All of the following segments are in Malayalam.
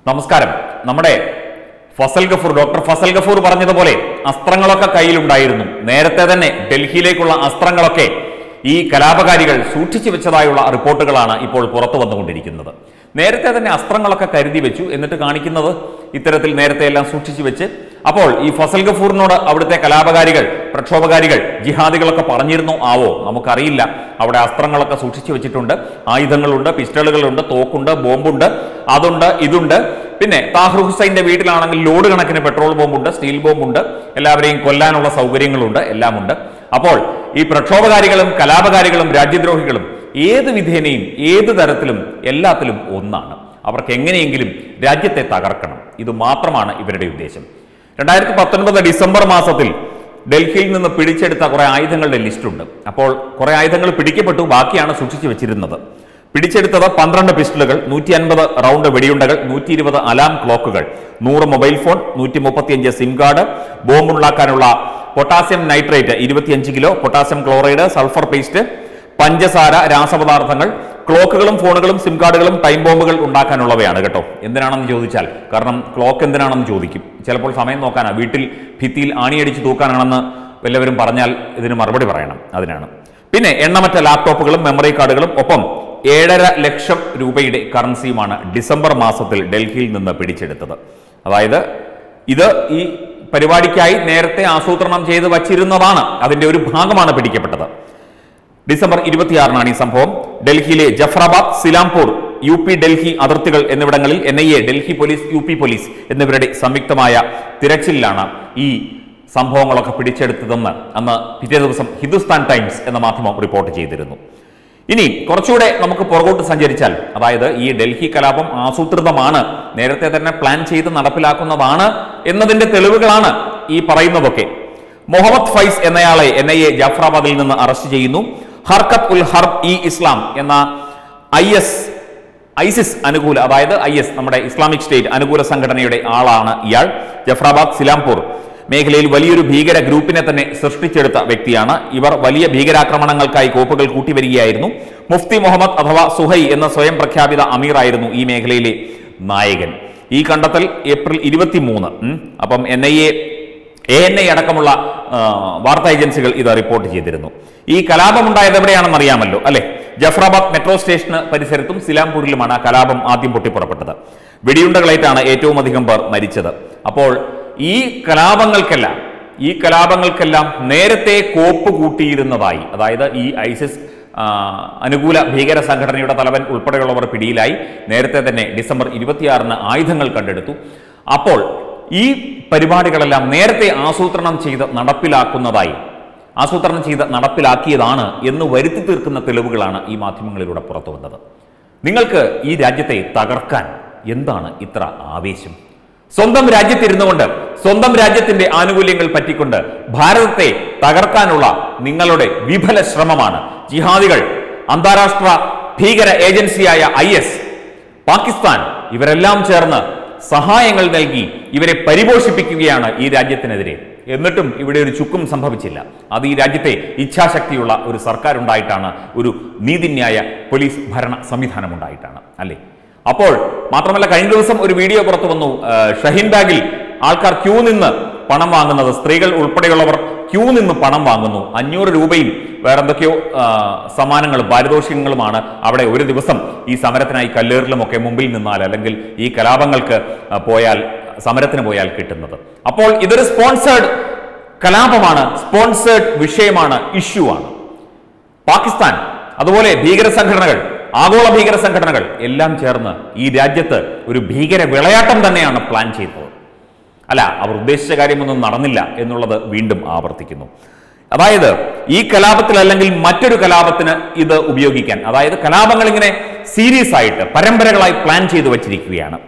നമസ്കാരം നമ്മുടെ ഫസൽ ഗഫൂർ ഡോക്ടർ ഫസൽ ഗഫൂർ പറഞ്ഞതുപോലെ അസ്ത്രങ്ങളൊക്കെ കയ്യിലുണ്ടായിരുന്നു നേരത്തെ തന്നെ ഡൽഹിയിലേക്കുള്ള അസ്ത്രങ്ങളൊക്കെ ഈ കലാപകാരികൾ സൂക്ഷിച്ചു വെച്ചതായുള്ള റിപ്പോർട്ടുകളാണ് ഇപ്പോൾ പുറത്തു വന്നുകൊണ്ടിരിക്കുന്നത് നേരത്തെ തന്നെ അസ്ത്രങ്ങളൊക്കെ കരുതി വെച്ചു എന്നിട്ട് കാണിക്കുന്നത് ഇത്തരത്തിൽ നേരത്തെ എല്ലാം സൂക്ഷിച്ചു വെച്ച് അപ്പോൾ ഈ ഫസൽ ഗഫൂറിനോട് അവിടുത്തെ കലാപകാരികൾ പ്രക്ഷോഭകാരികൾ ജിഹാദികളൊക്കെ പറഞ്ഞിരുന്നോ ആവോ നമുക്കറിയില്ല അവിടെ അസ്ത്രങ്ങളൊക്കെ സൂക്ഷിച്ചു വെച്ചിട്ടുണ്ട് ആയുധങ്ങളുണ്ട് പിസ്റ്റളുകളുണ്ട് തോക്കുണ്ട് ബോംബുണ്ട് അതുണ്ട് ഇതുണ്ട് പിന്നെ താഹിർ ഹുസൈന്റെ വീട്ടിലാണെങ്കിൽ ലോഡ് കണക്കിന് പെട്രോൾ ബോംബുണ്ട് സ്റ്റീൽ ബോംബുണ്ട് എല്ലാവരെയും കൊല്ലാനുള്ള സൗകര്യങ്ങളുണ്ട് എല്ലാമുണ്ട് അപ്പോൾ ഈ പ്രക്ഷോഭകാരികളും കലാപകാരികളും രാജ്യദ്രോഹികളും ഏത് വിധേനയും ഏത് തരത്തിലും എല്ലാത്തിലും ഒന്നാണ് അവർക്ക് എങ്ങനെയെങ്കിലും രാജ്യത്തെ തകർക്കണം ഇത് മാത്രമാണ് ഇവരുടെ ഉദ്ദേശം രണ്ടായിരത്തി പത്തൊൻപത് ഡിസംബർ മാസത്തിൽ ഡൽഹിയിൽ നിന്ന് പിടിച്ചെടുത്ത കുറെ ആയുധങ്ങളുടെ ലിസ്റ്റുണ്ട് അപ്പോൾ കുറെ ആയുധങ്ങൾ പിടിക്കപ്പെട്ടു ബാക്കിയാണ് സൂക്ഷിച്ചു വെച്ചിരുന്നത് പിടിച്ചെടുത്തത് പന്ത്രണ്ട് പിസ്റ്റളുകൾ നൂറ്റി അൻപത് റൗണ്ട് വെടിയുണ്ടകൾ നൂറ്റി ഇരുപത് അലാം ക്ലോക്കുകൾ നൂറ് മൊബൈൽ ഫോൺ നൂറ്റി മുപ്പത്തിയഞ്ച് സിം കാർഡ് ബോംബുണ്ടാക്കാനുള്ള പൊട്ടാസ്യം നൈട്രേറ്റ് ഇരുപത്തിയഞ്ച് kilo potassium chloride sulphur paste പഞ്ചസാര രാസപദാർത്ഥങ്ങൾ ക്ലോക്കുകളും ഫോണുകളും സിം കാർഡുകളും ടൈം ബോംബുകൾ ഉണ്ടാക്കാനുള്ളവയാണ് കേട്ടോ എന്തിനാണെന്ന് ചോദിച്ചാൽ കാരണം ക്ലോക്ക് എന്തിനാണെന്ന് ചോദിക്കും ചിലപ്പോൾ സമയം നോക്കാനാ വീട്ടിൽ ഭിത്തിയിൽ ആണിയടിച്ച് തൂക്കാനാണെന്ന് വല്ലവരും പറഞ്ഞാൽ ഇതിന് മറുപടി പറയണം അതിനാണ് പിന്നെ എണ്ണമറ്റ ലാപ്ടോപ്പുകളും മെമ്മറി കാർഡുകളും ഒപ്പം ഏഴര ലക്ഷം രൂപയുടെ കറൻസിയുമാണ് ഡിസംബർ മാസത്തിൽ ഡൽഹിയിൽ നിന്ന് പിടിച്ചെടുത്തത് അതായത് ഇത് ഈ പരിപാടിക്കായി നേരത്തെ ആസൂത്രണം ചെയ്ത് വച്ചിരുന്നതാണ് അതിന്റെ ഒരു ഭാഗമാണ് പിടിക്കപ്പെട്ടത് ഡിസംബർ ഇരുപത്തിയാറിനാണ് ഈ സംഭവം ഡൽഹിയിലെ ജഫ്രാബാദ് സിലാംപൂർ യു പി ഡൽഹി അതിർത്തികൾ എന്നിവിടങ്ങളിൽ N I A Delhi police U P police എന്നിവരുടെ സംയുക്തമായ തിരച്ചിലാണ് ഈ സംഭവങ്ങളൊക്കെ പിടിച്ചെടുത്തതെന്ന് അന്ന് പിറ്റേ ദിവസം ഹിന്ദുസ്ഥാൻ ടൈംസ് എന്ന മാധ്യമം റിപ്പോർട്ട് ചെയ്തിരുന്നു ഇനി കുറച്ചുകൂടെ നമുക്ക് പുറകോട്ട് സഞ്ചരിച്ചാൽ അതായത് ഈ ഡൽഹി കലാപം ആസൂത്രിതമാണ് നേരത്തെ തന്നെ പ്ലാൻ ചെയ്ത് നടപ്പിലാക്കുന്നതാണ് എന്നതിന്റെ തെളിവുകളാണ് ഈ പറയുന്നതൊക്കെ മുഹമ്മദ് ഫൈസ് എന്നയാളെ എൻ ഐ എ ജാഫ്രാബാദിൽ നിന്ന് അറസ്റ്റ് ചെയ്യുന്നു ഹർക്കത്ത് ഉൽ ഹർബ് ഇ ഇസ്ലാം എന്ന ഐ എസ് ഐസിസ് അനുകൂല അതായത് ഐ എസ് നമ്മുടെ ഇസ്ലാമിക് സ്റ്റേറ്റ് അനുകൂല സംഘടനയുടെ ആളാണ് ഇയാൾ ജഫ്രാബാദ് സിലാംപൂർ മേഖലയിൽ വലിയൊരു ഭീകര ഗ്രൂപ്പിനെ തന്നെ സൃഷ്ടിച്ചെടുത്ത വ്യക്തിയാണ് ഇവർ വലിയ ഭീകരാക്രമണങ്ങൾക്കായി കോപ്പുകൾ കൂട്ടിവരികയായിരുന്നു മുഫ്തി മുഹമ്മദ് അഥവാ സുഹൈ എന്ന സ്വയം പ്രഖ്യാപിത അമീറായിരുന്നു ഈ മേഖലയിലെ നായകൻ ഈ കണ്ടെത്തൽ ഏപ്രിൽ ഇരുപത്തി മൂന്ന് അപ്പം N I A A N I അടക്കമുള്ള ആ, വാർത്താ ഏജൻസികൾ ഇത് റിപ്പോർട്ട് ചെയ്തിരുന്നു ഈ കലാപം ഉണ്ടായത് എവിടെയാണെന്ന് അറിയാമല്ലോ അല്ലെ ജഫ്രാബാദ് മെട്രോ സ്റ്റേഷന് പരിസരത്തും സിലാംപൂരിലുമാണ് ആ കലാപം ആദ്യം പൊട്ടിപ്പുറപ്പെട്ടത് വെടിയുണ്ടകളായിട്ടാണ് ഏറ്റവും അധികം പേർ മരിച്ചത് അപ്പോൾ ഈ കലാപങ്ങൾക്കെല്ലാം ഈ കലാപങ്ങൾക്കെല്ലാം നേരത്തെ കോപ്പ് കൂട്ടിയിരുന്നതായി അതായത് ഈ ഐസിസ് ആ, അനുകൂല ഭീകര സംഘടനയുടെ തലവൻ ഉൾപ്പെടെയുള്ളവർ പിടിയിലായി നേരത്തെ തന്നെ ഡിസംബർ ഇരുപത്തിയാറിന് ആയുധങ്ങൾ കണ്ടെടുത്തു അപ്പോൾ ഈ പരിപാടികളെല്ലാം നേരത്തെ ആസൂത്രണം ചെയ്ത് നടപ്പിലാക്കുന്നതായി ആസൂത്രണം ചെയ്ത് നടപ്പിലാക്കിയതാണ് എന്ന് വരുത്തി തീർക്കുന്ന തെളിവുകളാണ് ഈ മാധ്യമങ്ങളിലൂടെ പുറത്തു വന്നത് നിങ്ങൾക്ക് ഈ രാജ്യത്തെ തകർക്കാൻ എന്താണ് ഇത്ര ആവേശം സ്വന്തം രാജ്യത്തിരുന്നു കൊണ്ട് സ്വന്തം രാജ്യത്തിന്റെ ആനുകൂല്യങ്ങൾ പറ്റിക്കൊണ്ട് ഭാരതത്തെ തകർക്കാനുള്ള നിങ്ങളുടെ വിഫല ശ്രമമാണ് ജിഹാദികൾ അന്താരാഷ്ട്ര ഭീകര ഏജൻസിയായ ഐ എസ് പാകിസ്ഥാൻ ഇവരെല്ലാം ചേർന്ന് സഹായങ്ങൾ നൽകി ഇവരെ പരിപോഷിപ്പിക്കുകയാണ് ഈ രാജ്യത്തിനെതിരെ എന്നിട്ടും ഇവിടെ ഒരു ചുക്കും സംഭവിച്ചില്ല അത് ഈ രാജ്യത്തെ ഇച്ഛാശക്തിയുള്ള ഒരു സർക്കാർ ഉണ്ടായിട്ടാണ് ഒരു നീതിന്യായ പോലീസ് ഭരണ സംവിധാനം ഉണ്ടായിട്ടാണ് അല്ലേ അപ്പോൾ മാത്രമല്ല കഴിഞ്ഞ ദിവസം ഒരു വീഡിയോ പുറത്തു വന്നു ആ, ഷഹീൻ ബാഗിൽ ആൾക്കാർ ക്യൂ നിന്ന് പണം വാങ്ങുന്നത് സ്ത്രീകൾ ഉൾപ്പെടെയുള്ളവർ ക്യൂ നിന്ന് പണം വാങ്ങുന്നു അഞ്ഞൂറ് രൂപയും വേറെന്തൊക്കെയോ ആ, സമ്മാനങ്ങളും പാരിതോഷികങ്ങളുമാണ് അവിടെ ഒരു ദിവസം ഈ സമരത്തിനായി കല്ലേറിലുമൊക്കെ മുമ്പിൽ നിന്നാൽ അല്ലെങ്കിൽ ഈ കലാപങ്ങൾക്ക് ആ, പോയാൽ സമരത്തിന് പോയാൽ കിട്ടുന്നത് അപ്പോൾ ഇതൊരു സ്പോൺസേഡ് കലാപമാണ് സ്പോൺസേഡ് വിഷയമാണ് ഇഷ്യൂ ആണ് പാകിസ്ഥാൻ അതുപോലെ ഭീകര സംഘടനകൾ ആഗോള ഭീകര സംഘടനകൾ എല്ലാം ചേർന്ന് ഈ രാജ്യത്ത് ഒരു ഭീകര വിളയാട്ടം തന്നെയാണ് പ്ലാൻ ചെയ്തത് അല്ല അവർ ഉദ്ദേശിച്ച കാര്യമൊന്നും നടന്നില്ല എന്നുള്ളത് വീണ്ടും ആവർത്തിക്കുന്നു അതായത് ഈ കലാപത്തിൽ അല്ലെങ്കിൽ മറ്റൊരു കലാപത്തിന് ഇത് ഉപയോഗിക്കാൻ അതായത് കലാപങ്ങൾ ഇങ്ങനെ സീരീസ് ആയിട്ട് പരമ്പരകളായി പ്ലാൻ ചെയ്തു വച്ചിരിക്കുകയാണ്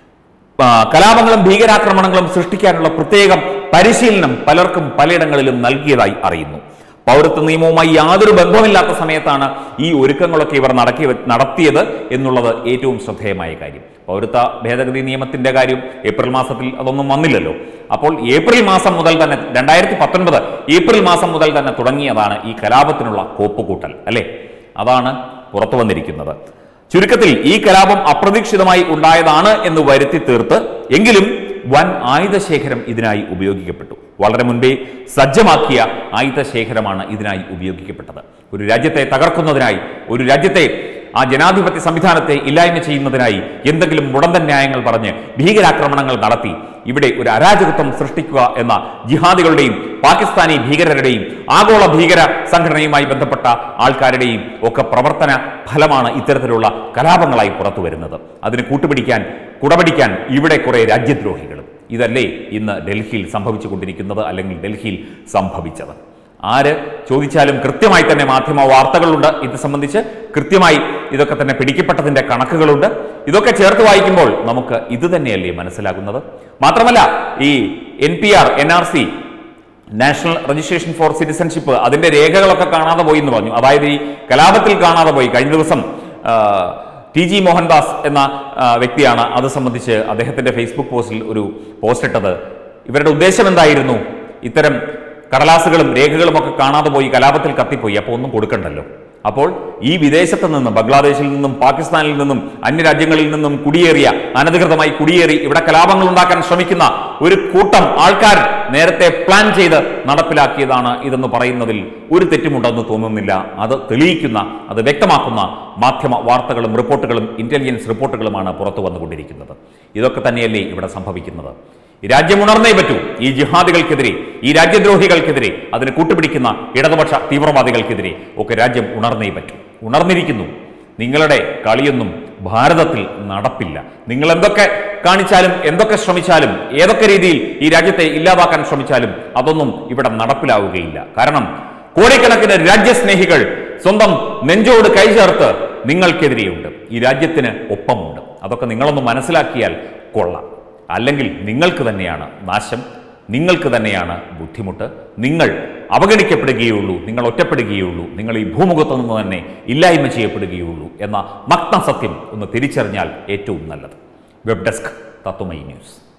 ആ, കലാപങ്ങളും ഭീകരാക്രമണങ്ങളും സൃഷ്ടിക്കാനുള്ള പ്രത്യേകം പരിശീലനം പലർക്കും പലയിടങ്ങളിലും നൽകിയതായി അറിയുന്നു പൗരത്വ നിയമവുമായി യാതൊരു ബന്ധവുമില്ലാത്ത സമയത്താണ് ഈ ഒരുക്കങ്ങളൊക്കെ ഇവർ നടക്കി നടത്തിയത് എന്നുള്ളത് ഏറ്റവും ശ്രദ്ധേയമായ കാര്യം പൗരത്വ ഭേദഗതി നിയമത്തിന്റെ കാര്യം ഏപ്രിൽ മാസത്തിൽ അതൊന്നും വന്നില്ലല്ലോ അപ്പോൾ ഏപ്രിൽ മാസം മുതൽ തന്നെ രണ്ടായിരത്തി പത്തൊൻപത് ഏപ്രിൽ മാസം മുതൽ തന്നെ തുടങ്ങിയതാണ് ഈ കലാപത്തിനുള്ള കോപ്പുകൂട്ടൽ അല്ലേ അതാണ് പുറത്തു വന്നിരിക്കുന്നത് ചുരുക്കത്തിൽ ഈ കലാപം അപ്രതീക്ഷിതമായി ഉണ്ടായതാണ് എന്ന് വരുത്തി തീർത്ത് എങ്കിലും വൻ ആയുധശേഖരം ഇതിനായി ഉപയോഗിക്കപ്പെട്ടു വളരെ മുൻപേ സജ്ജമാക്കിയ ആയുധശേഖരമാണ് ഇതിനായി ഉപയോഗിക്കപ്പെട്ടത് ഒരു രാജ്യത്തെ തകർക്കുന്നതിനായി ഒരു രാജ്യത്തെ ആ ജനാധിപത്യ സംവിധാനത്തെ ഇല്ലായ്മ ചെയ്യുന്നതിനായി എന്തെങ്കിലും മുടന്തൻ ന്യായങ്ങൾ പറഞ്ഞ് ഭീകരാക്രമണങ്ങൾ നടത്തി ഇവിടെ ഒരു അരാജകത്വം സൃഷ്ടിക്കുക എന്ന ജിഹാദികളുടെയും പാകിസ്ഥാനി ഭീകരരുടെയും ആഗോള ഭീകര സംഘടനയുമായി ബന്ധപ്പെട്ട ആൾക്കാരുടെയും ഒക്കെ പ്രവർത്തന ഫലമാണ് ഇത്തരത്തിലുള്ള കലാപങ്ങളായി പുറത്തു വരുന്നത് അതിന് കൂട്ടുപിടിക്കാൻ കുടപിടിക്കാൻ ഇവിടെ കുറെ രാജ്യദ്രോഹികളും ഇതല്ലേ ഇന്ന് ഡൽഹിയിൽ സംഭവിച്ചുകൊണ്ടിരിക്കുന്നത് അല്ലെങ്കിൽ ഡൽഹിയിൽ സംഭവിച്ചത് ആര് ചോദിച്ചാലും കൃത്യമായി തന്നെ മാധ്യമ വാർത്തകളുണ്ട് ഇത് സംബന്ധിച്ച് കൃത്യമായി ഇതൊക്കെ തന്നെ പിടിക്കപ്പെട്ടതിന്റെ കണക്കുകളുണ്ട് ഇതൊക്കെ ചേർത്ത് വായിക്കുമ്പോൾ നമുക്ക് ഇത് തന്നെയല്ലേ മനസ്സിലാകുന്നത് മാത്രമല്ല ഈ N P R N R C national registration for citizenship അതിന്റെ രേഖകളൊക്കെ കാണാതെ പോയി എന്ന് പറഞ്ഞു അതായത് ഈ കലാപത്തിൽ കാണാതെ പോയി കഴിഞ്ഞ ദിവസം ആ, ടി ജി മോഹൻദാസ് എന്ന ആ, വ്യക്തിയാണ് അത് സംബന്ധിച്ച് അദ്ദേഹത്തിന്റെ ഫേസ്ബുക്ക് പോസ്റ്റിൽ ഒരു പോസ്റ്റ് ഇട്ടത് ഇവരുടെ ഉദ്ദേശം എന്തായിരുന്നു ഇത്തരം കടലാസുകളും രേഖകളും ഒക്കെ കാണാതെ പോയി കലാപത്തിൽ കത്തിപ്പോയി അപ്പോൾ ഒന്നും കൊടുക്കണ്ടല്ലോ അപ്പോൾ ഈ വിദേശത്ത് നിന്നും ബംഗ്ലാദേശിൽ നിന്നും പാകിസ്ഥാനിൽ നിന്നും അന്യരാജ്യങ്ങളിൽ നിന്നും കുടിയേറിയ അനധികൃതമായി കുടിയേറി ഇവിടെ കലാപങ്ങൾ ഉണ്ടാക്കാൻ ശ്രമിക്കുന്ന ഒരു കൂട്ടം ആൾക്കാർ നേരത്തെ പ്ലാൻ ചെയ്ത് നടപ്പിലാക്കിയതാണ് ഇതെന്ന് പറയുന്നതിൽ ഒരു തെറ്റുമുണ്ടെന്ന് തോന്നുന്നില്ല അത് തെളിയിക്കുന്ന അത് വ്യക്തമാക്കുന്ന മാധ്യമ വാർത്തകളും റിപ്പോർട്ടുകളും ഇന്റലിജൻസ് റിപ്പോർട്ടുകളുമാണ് പുറത്തു വന്നുകൊണ്ടിരിക്കുന്നത് ഇതൊക്കെ തന്നെയല്ലേ ഇവിടെ സംഭവിക്കുന്നത് ഈ രാജ്യം ഉണർന്നേ പറ്റൂ ഈ ജിഹാദികൾക്കെതിരെ ഈ രാജ്യദ്രോഹികൾക്കെതിരെ അതിന് കൂട്ടുപിടിക്കുന്ന ഇടതുപക്ഷ തീവ്രവാദികൾക്കെതിരെ ഒക്കെ രാജ്യം ഉണർന്നേ പറ്റൂ ഉണർന്നിരിക്കുന്നു നിങ്ങളുടെ കളിയൊന്നും ഭാരതത്തിൽ നടപ്പില്ല നിങ്ങൾ എന്തൊക്കെ കാണിച്ചാലും എന്തൊക്കെ ശ്രമിച്ചാലും ഏതൊക്കെ രീതിയിൽ ഈ രാജ്യത്തെ ഇല്ലാതാക്കാൻ ശ്രമിച്ചാലും അതൊന്നും ഇവിടെ നടപ്പിലാവുകയില്ല കാരണം കോടിക്കണക്കിന് രാജ്യസ്നേഹികൾ സ്വന്തം നെഞ്ചോട് കൈചേർത്ത് നിങ്ങൾക്കെതിരെയുണ്ട് ഈ രാജ്യത്തിന് ഒപ്പമുണ്ട് അതൊക്കെ നിങ്ങളൊന്ന് മനസ്സിലാക്കിയാൽ കൊള്ളാം അല്ലെങ്കിൽ നിങ്ങൾക്ക് തന്നെയാണ് നാശം നിങ്ങൾക്ക് തന്നെയാണ് ബുദ്ധിമുട്ട് നിങ്ങൾ അവഗണിക്കപ്പെടുകയുള്ളൂ നിങ്ങൾ ഒറ്റപ്പെടുകയുള്ളൂ നിങ്ങൾ ഈ ഭൂമുഖത്തു നിന്ന് തന്നെ ഇല്ലായ്മ ചെയ്യപ്പെടുകയുള്ളൂ എന്ന നഗ്ന സത്യം ഒന്ന് തിരിച്ചറിഞ്ഞാൽ ഏറ്റവും നല്ലത് വെബ് ഡെസ്ക് തത്വമൈ ന്യൂസ്